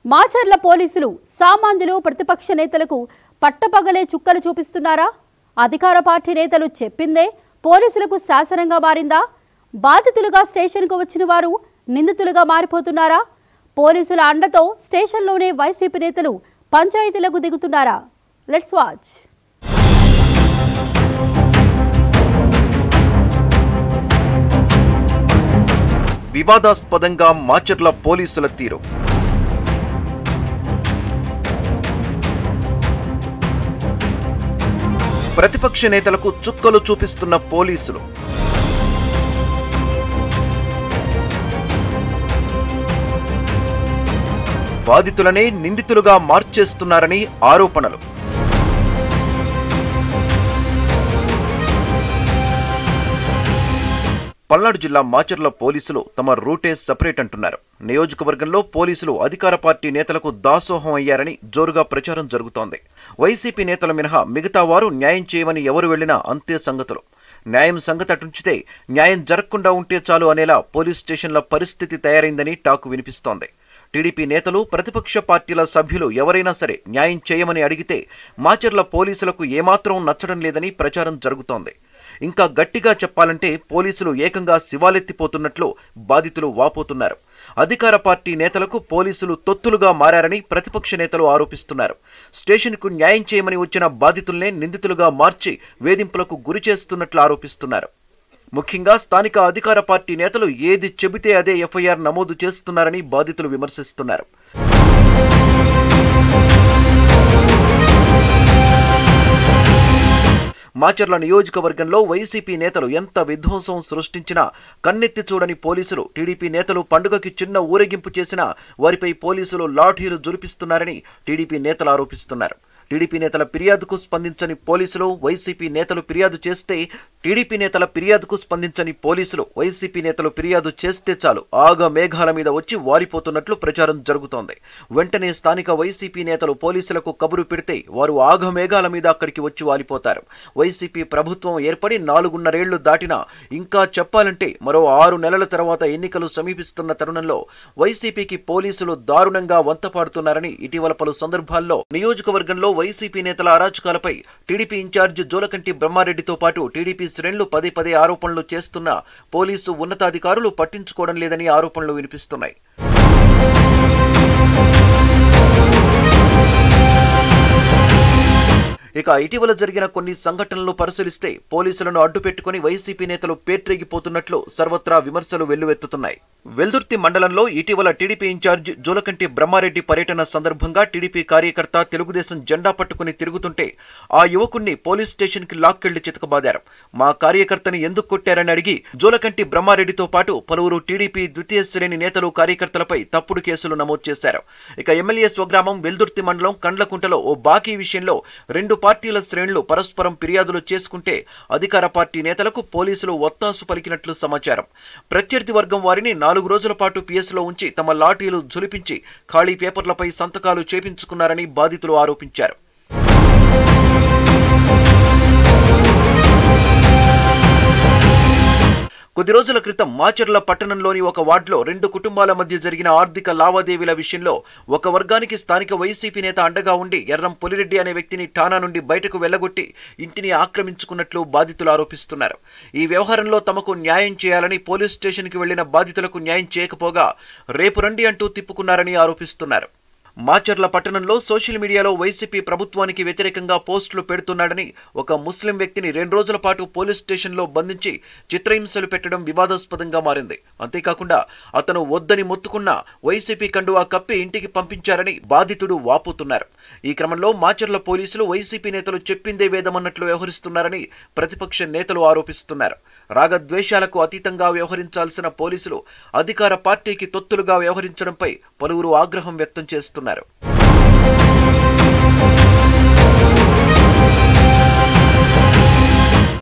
మాచర్ల పోలీసులు సామాన్యులు ప్రతిపక్ష నేతలకు పట్టపగలే చుక్కలు చూపిస్తున్నారా అధికార పార్టీ నేతలు చెప్పిందే పోలీసులకు శాసనంగా మారిందా బాధితులుగా స్టేషన్కు వచ్చిన వారు నిందితులుగా మారిపోతున్నారా పోలీసుల అండతో స్టేషన్లోనే వైసీపీ నేతలు పంచాయతీలకు దిగుతున్నారా లెట్స్ వాచ్ వివాదాస్పదంగా మాచర్ల పోలీసుల తీరు ప్రతిపక్ష నేతలకు చుక్కలు చూపిస్తున్న పోలీసులు బాధితులనే నిందితులుగా మార్చేస్తున్నారని ఆరోపణలు పల్నాడు జిల్లా మాచర్ల పోలీసులు తమ రూటే సపరేట్ అంటున్నారు నియోజకవర్గంలో పోలీసులు అధికార పార్టీ నేతలకు దాసోహం అయ్యారని జోరుగా ప్రచారం జరుగుతోంది వైసీపీ నేతల మినహా మిగతా వారు న్యాయం చేయమని ఎవరు వెళ్లినా అంతే సంగతులు న్యాయం సంగతి అటుంచితే న్యాయం జరగకుండా ఉంటే చాలు అనేలా పోలీస్ స్టేషన్ల పరిస్థితి తయారైందని టాకు వినిపిస్తోంది టీడీపీ నేతలు ప్రతిపక్ష పార్టీల సభ్యులు ఎవరైనా సరే న్యాయం చేయమని అడిగితే మాచర్ల పోలీసులకు ఏమాత్రం నచ్చడం లేదని ప్రచారం జరుగుతోంది ఇంకా గట్టిగా చెప్పాలంటే పోలీసులు ఏకంగా శివాలెత్తిపోతున్నట్లు బాధితులు వాపోతున్నారు అధికార పార్టీ నేతలకు పోలీసులు తొత్తులుగా మారారని ప్రతిపక్ష నేతలు ఆరోపిస్తున్నారు స్టేషన్కు న్యాయం చేయమని వచ్చిన బాధితుల్నే నిందితులుగా మార్చి వేధింపులకు గురి చేస్తున్నట్లు ఆరోపిస్తున్నారు ముఖ్యంగా స్థానిక అధికార పార్టీ నేతలు ఏది చెబితే అదే ఎఫ్ఐఆర్ నమోదు చేస్తున్నారని బాధితులు విమర్శిస్తున్నారు మాచర్ల నియోజకవర్గంలో వైసీపీ నేతలు ఎంత విధ్వంసం సృష్టించినా కన్నెత్తి చూడని పోలీసులు టీడీపీ నేతలు పండుగకి చిన్న ఊరేగింపు చేసినా వారిపై పోలీసులు లాఠీలు జురిపిస్తున్నారని టీడీపీ నేతలు ఆరోపిస్తున్నారు టీడీపీ నేతల ఫిర్యాదుకు స్పందించని పోలీసులు వైసీపీ నేతలు ఫిర్యాదు చేస్తే టీడీపీ నేతల ఫిర్యాదుకు స్పందించని పోలీసులు వైసీపీ నేతలు ఫిర్యాదు చేస్తే చాలు ఆగ మేఘాల మీద వచ్చి వాలిపోతున్నట్లు ప్రచారం జరుగుతోంది వెంటనే స్థానిక వైసీపీ నేతలు పోలీసులకు కబురు పెడితే వారు ఆగ మేఘాల మీద అక్కడికి వచ్చి వాలిపోతారు వైసీపీ ప్రభుత్వం ఏర్పడి నాలుగున్నరేళ్లు దాటినా ఇంకా చెప్పాలంటే మరో ఆరు నెలల తర్వాత ఎన్నికలు సమీపిస్తున్న తరుణంలో వైసీపీకి పోలీసులు దారుణంగా వంతపాడుతున్నారని ఇటీవల పలు సందర్భాల్లో నియోజకవర్గంలో వైసీపీ నేతల అరాచకాలపై టీడీపీ ఇన్ఛార్జ్ జోలకంటి బ్రహ్మారెడ్డితో పాటు టీడీపీ శ్రేణులు పదే పదే ఆరోపణలు చేస్తున్న పోలీసు ఉన్నతాధికారులు పట్టించుకోవడం లేదని ఆరోపణలు వినిపిస్తున్నాయి ఇక ఇటీవల జరిగిన కొన్ని సంఘటనలు పరిశీలిస్తే పోలీసులను అడ్డుపెట్టుకుని వైసీపీ నేతలు పేట్రేగిపోతున్నట్లు సర్వత్రా విమర్శలు వెల్లువెత్తుతున్నాయి వెల్దుర్తి మండలంలో ఇటీవల టీడీపీ ఇన్ఛార్జ్ జోలకంటి బ్రహ్మారెడ్డి పర్యటన సందర్భంగా టీడీపీ కార్యకర్త తెలుగుదేశం జెండా పట్టుకుని తిరుగుతుంటే ఆ యువకుణ్ణి పోలీస్ స్టేషన్ కి లాక్కెళ్లి చితకబాదారు మా కార్యకర్తని ఎందుకు కొట్టారని అడిగి జోలకంటి బ్రహ్మారెడ్డితో పాటు పలువురు టీడీపీ ద్వితీయ శ్రేణి నేతలు కార్యకర్తలపై తప్పుడు కేసులు నమోదు చేశారు ఇక ఎమ్మెల్యే స్వగ్రామం వెల్దుర్తి మండలం కండ్లకుంటలో ఓ బాకీ విషయంలో రెండు పార్టీల శ్రేణులు పరస్పరం ఫిర్యాదులు చేసుకుంటే అధికార పార్టీ నేతలకు పోలీసులు ఒత్తాసు పలికినట్లు సమాచారం ప్రత్యర్థి వర్గం వారిని నాలుగు రోజుల పాటు పిఎస్లో ఉంచి తమ లాఠీలు జులిపించి ఖాళీ పేపర్లపై సంతకాలు చేపించుకున్నారని బాధితులు ఆరోపించారు కొద్ది రోజుల క్రితం మాచర్ల పట్టణంలోని ఒక వార్డులో రెండు కుటుంబాల మధ్య జరిగిన ఆర్థిక లావాదేవీల విషయంలో ఒక వర్గానికి స్థానిక వైసీపీ నేత అండగా ఉండి ఎర్రం పులిరెడ్డి అనే వ్యక్తిని ఠానా నుండి బయటకు వెళ్లగొట్టి ఇంటిని ఆక్రమించుకున్నట్లు బాధితులు ఆరోపిస్తున్నారు ఈ వ్యవహారంలో తమకు న్యాయం చేయాలని పోలీస్ స్టేషన్కి వెళ్లిన బాధితులకు న్యాయం చేయకపోగా రేపు రండి అంటూ తిప్పుకున్నారని ఆరోపిస్తున్నారు మాచర్ల పట్టణంలో సోషల్ మీడియాలో వైసీపీ ప్రభుత్వానికి వ్యతిరేకంగా పోస్టులు పెడుతున్నాడని ఒక ముస్లిం వ్యక్తిని రెండు రోజుల పాటు పోలీస్ స్టేషన్లో బంధించి చిత్రహింసలు పెట్టడం వివాదాస్పదంగా మారింది అంతేకాకుండా అతను వద్దని మొత్తుకున్న వైసీపీ కండువా కప్పి ఇంటికి పంపించారని బాధితుడు వాపోతున్నారు ఈ క్రమంలో మాచర్ల పోలీసులు వైసీపీ నేతలు చెప్పిందే వేదమన్నట్లు వ్యవహరిస్తున్నారని ప్రతిపక్ష నేతలు ఆరోపిస్తున్నారు రాగద్వేషాలకు అతీతంగా వ్యవహరించాల్సిన పోలీసులు అధికార పార్టీకి తొత్తులుగా వ్యవహరించడంపై పలువురు ఆగ్రహం వ్యక్తం చేస్తున్నారు